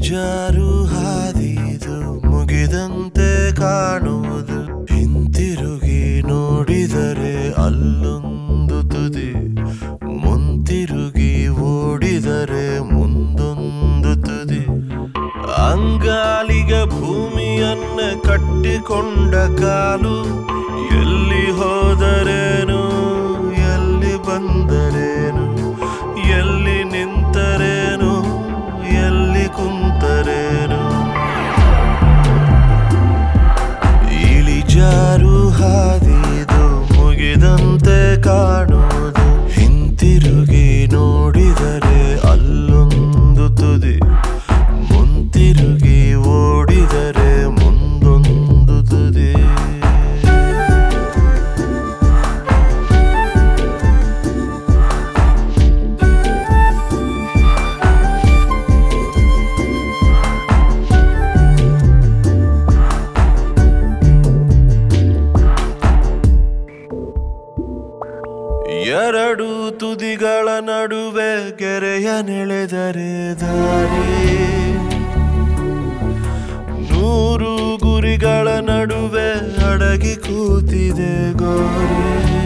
ಇಳಿಜಾರು ಹಾದಿದು ಮುಗಿದಂತೆ ಕಾಣುವುದು ಹಿಂತಿರುಗಿ ನೋಡಿದರೆ ಅಲ್ಲೊಂದು ತುದಿ ಮುಂತಿರುಗಿ ಓಡಿದರೆ ಮುಂದೊಂದು ತುದಿ ಅಂಗಾಲಿಗ ಭೂಮಿಯನ್ನ ಕಟ್ಟಿಕೊಂಡ ಕಾಲು ಎಲ್ಲಿ ಹೋದರೇನು ಎಲ್ಲಿ ಬಂದರೇನು ಎಲ್ಲಿ ನಿಂತರೇನು ಎಲ್ಲಿ ಕುಂತರೇನು ಇಳಿಜಾರು ಹಾದಿದು ಮುಗಿದಂತೆ ಕಾಣುವುದು ಹಿಂತಿರುಗಿ ನೋಡಿದರೆ ಅಲ್ಲೊಂದು ತುದಿ ಮುಂತಿರುಗಿ ಓಡಿದರೆ ಮುಂದೊಂದು ತುದಿ ಎರಡು ತುದಿಗಳ ನಡುವೆ ಗೆರೆಯ ನೆಳೆದರೆ ದಾರಿ ನೂರು ಗುರಿಗಳ ನಡುವೆ ಅಡಗಿ ಕೂತಿದೆ ಗೋರಿ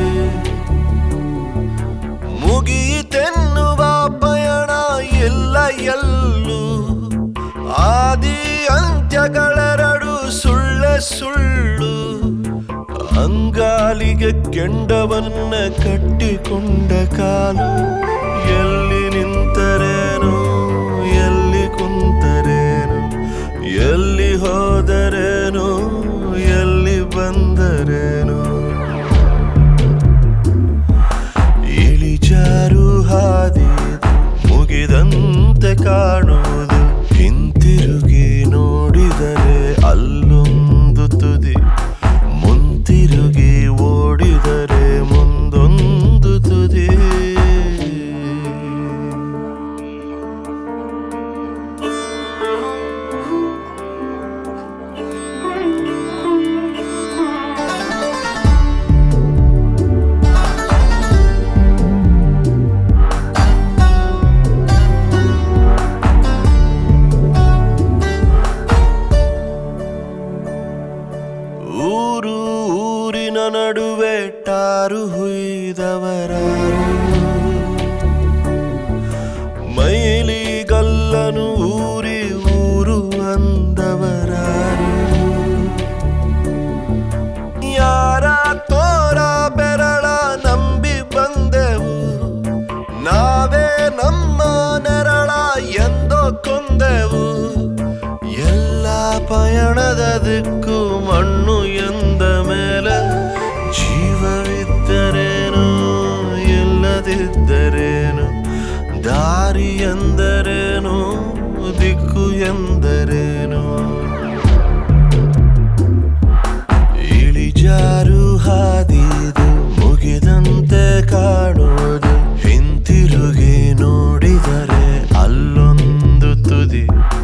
ಮುಗಿಯಿತೆನ್ನುವ ಪಯಣ ಇಲ್ಲ ಎಲ್ಲೂ ಆದಿ ಅಂತ್ಯಗಳೆರಡು ಸುಳ್ಳೆ ಸುಳ್ಳು ಅಂಗಾಲಿಗೆ ಕೆಂಡವನ್ನ ಕಟ್ಟಿಕೊಂಡ ಕಾಲು ಎಲ್ಲಿ ನಿಂತರೇನು ಎಲ್ಲಿ ಕುಂತರೇನು ಎಲ್ಲಿ ಹೋದರೇನು ಎಲ್ಲಿ ಬಂದರೇನು ಇಳಿಜಾರು ಹಾದಿದು ಮುಗಿದಂತೆ ಕಾಣುವುದು ಹಿಂತಿರುಗಿ ನೋಡಿದರೆ ಅಲ್ಲೊಂದು ತುದಿ ಮುಂತಿರುಗಿ ಓಡಿದರೆ ಮುಂದೊಂದು ತುದಿ ಊರು ಊರಿನ ನಡುವೆ ಟಾರು ಹುಯ್ದವರಾರು ಮೈಲಿಗಲ್ಲನು ಊರಿ ಊರು ಅಂದವರಾರು ಯಾರ ತೋರ ಬೆರಳ ನಂಬಿ ಬಂದೆವು ನಾವೇ ನಮ್ಮ ನೆರಳ ಎಂದೋ ಕೊಂದೆವು ಎಲ್ಲ ಪಯಣದ ದಿಕ್ಕು ಮಣ್ಣು ಎಂದ ಮೇಲೆ ಜೀವವಿದ್ದರೇನು ಇಲ್ಲದಿದ್ದರೇನು ದಾರಿ ಎಂದರೇನು ದಿಕ್ಕು ಎಂದರೇನು ಇಳಿಜಾರು ಹಾದಿದು ಮುಗಿದಂತೆ ಕಾಣುವುದು ಹಿಂತಿರುಗಿ ನೋಡಿದರೆ ಅಲ್ಲೊಂದು ತುದಿ